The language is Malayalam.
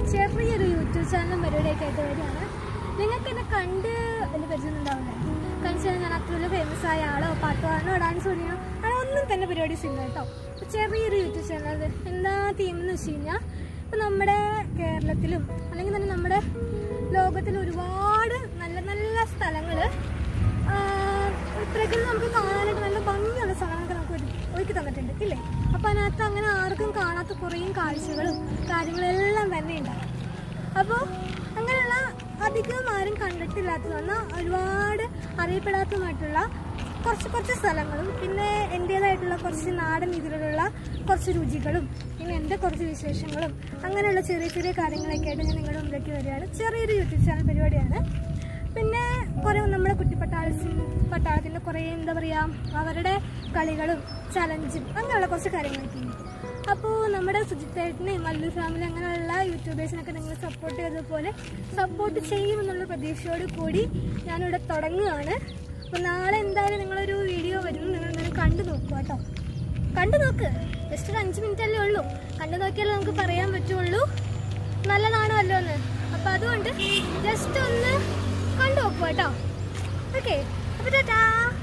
ചെറിയൊരു യൂട്യൂബ് ചാനലും പരിപാടിയൊക്കെ ആയിട്ട് വരികയാണ് നിങ്ങൾക്ക് എന്നെ കണ്ട് വലിയ പരിചയം ഉണ്ടാവില്ല കാരണം വെച്ചാൽ ഞാൻ അത്ര വലിയ ഫേമസ് ആയ ആളോ പാട്ടുകാരനോ ഡാൻസ് പഠിക്കണോ അങ്ങനെ ഒന്നും തന്നെ പരിപാടീസ് ഇല്ല കേട്ടോ അപ്പോൾ ചെറിയൊരു യൂട്യൂബ് ചാനൽ എന്താ തീം എന്ന് വെച്ച് കഴിഞ്ഞാൽ ഇപ്പം നമ്മുടെ കേരളത്തിലും അല്ലെങ്കിൽ തന്നെ നമ്മുടെ ലോകത്തിൽ ഒരുപാട് നല്ല നല്ല സ്ഥലങ്ങൾ പ്രകൃതി നമുക്ക് കാണാനായിട്ട് നല്ല ഭംഗിയുള്ള സ്ഥലങ്ങളൊക്കെ നമുക്ക് ഒരു- ഒരുക്കി തന്നിട്ടുണ്ട് ഇല്ലേ അപ്പം അതിനകത്ത് അങ്ങനെ ആർക്കും കാണാത്ത കുറേ കാഴ്ചകളും കാര്യങ്ങളെല്ലാം തന്നെ ഉണ്ടാവും അപ്പോൾ അങ്ങനെയുള്ള അധികം ആരും കണ്ടിട്ടില്ലാത്തത് പറഞ്ഞാൽ ഒരുപാട് അറിയപ്പെടാത്തതുമായിട്ടുള്ള കുറച്ച് കുറച്ച് സ്ഥലങ്ങളും പിന്നെ എൻ്റേതായിട്ടുള്ള കുറച്ച് നാടൻ രീതിയിലുള്ള കുറച്ച് രുചികളും പിന്നെ എൻ്റെ കുറച്ച് വിശേഷങ്ങളും അങ്ങനെയുള്ള ചെറിയ ചെറിയ കാര്യങ്ങളൊക്കെ ആയിട്ട് ഞാൻ നിങ്ങളുടെ മുമ്പിലേക്ക് വരികയാണ് ചെറിയൊരു യൂട്യൂബ് ചാനൽ പരിപാടിയാണ് പിന്നെ കുറേ നമ്മുടെ കുട്ടിപ്പട്ടാളത്തിൽ പട്ടാളത്തിൻ്റെ കുറേ എന്താ പറയുക അവരുടെ കളികളും ചലഞ്ചും അങ്ങനെയുള്ള കുറച്ച് കാര്യങ്ങളൊക്കെ ഉണ്ട് അപ്പോൾ നമ്മുടെ സുജിത്തേട്ടനെയും മല്ലു ഫാമിലി അങ്ങനെയുള്ള യൂട്യൂബേഴ്സിനൊക്കെ നിങ്ങൾ സപ്പോർട്ട് ചെയ്തതുപോലെ സപ്പോർട്ട് ചെയ്യുമെന്നുള്ള പ്രതീക്ഷയോട് കൂടി ഞാനിവിടെ തുടങ്ങുകയാണ് അപ്പോൾ നാളെ എന്തായാലും നിങ്ങളൊരു വീഡിയോ വരും നിങ്ങൾ എന്തായാലും കണ്ടു നോക്കുക കേട്ടോ കണ്ടു നോക്ക് ജസ്റ്റ് ഒരു അഞ്ച് മിനിറ്റ് അല്ലേ ഉള്ളൂ കണ്ടു നോക്കിയാലേ നമുക്ക് പറയാൻ പറ്റുള്ളൂ നല്ലതാണോ അല്ലോ എന്ന് അപ്പോൾ അതുകൊണ്ട് ജസ്റ്റ് ഒന്ന് കണ്ടു നോക്കുക കേട്ടോ ഓക്കെ അപ്പോൾ ടാറ്റാ